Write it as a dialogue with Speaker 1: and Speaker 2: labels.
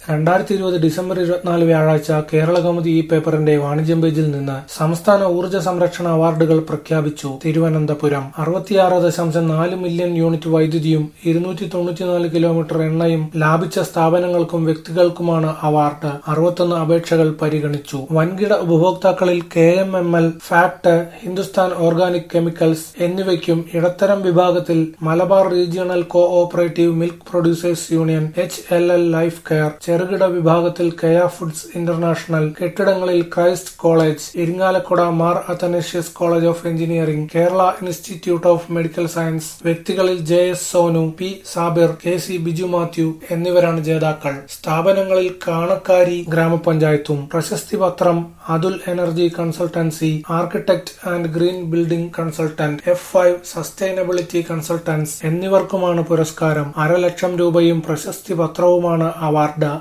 Speaker 1: രണ്ടായിരത്തി ഇരുപത് ഡിസംബർ ഇരുപത്തിനാല് വ്യാഴാഴ്ച കേരള കൗമുദി ഈ പേപ്പറിന്റെ വാണിജ്യം പേജിൽ നിന്ന് സംസ്ഥാന ഊർജ്ജ സംരക്ഷണ അവാർഡുകൾ പ്രഖ്യാപിച്ചു തിരുവനന്തപുരം അറുപത്തിയാറ് ദശാംശം നാല് മില്യൺ യൂണിറ്റ് വൈദ്യുതിയും ഇരുന്നൂറ്റി തൊണ്ണൂറ്റിനാല് കിലോമീറ്റർ എണ്ണയും ലാഭിച്ച സ്ഥാപനങ്ങൾക്കും വ്യക്തികൾക്കുമാണ് അവാർഡ് അറുപത്തൊന്ന് അപേക്ഷകൾ പരിഗണിച്ചു വൻകിട ഉപഭോക്താക്കളിൽ K M M L FACT Hindustan organic chemicals എന്നിവയ്ക്കും ഇടത്തരം വിഭാഗത്തിൽ Malabar regional cooperative milk producers union H L L life care ചെറുകിട വിഭാഗത്തിൽ കെയ ഫുഡ്സ് ഇന്റർനാഷണൽ കെട്ടിടങ്ങളിൽ Christ college Irinjalakuda Mar Athanasius college of engineering Kerala institute of medical science വ്യക്തികളിൽ J S Sonu P Sabir K C Biju Mathew എന്നിവരാണ് ജേതാക്കൾ സ്ഥാപനങ്ങളിൽ കാണക്കാരി ഗ്രാമപഞ്ചായത്തും പ്രശസ്തി പത്രം Athul energy consultancy architect and green building consultant F five sustainability consultants എന്നിവർക്കുമാണ് പുരസ്കാരം അരലക്ഷം രൂപയും പ്രശസ്തി പത്രവുമാണ് അവാർഡ്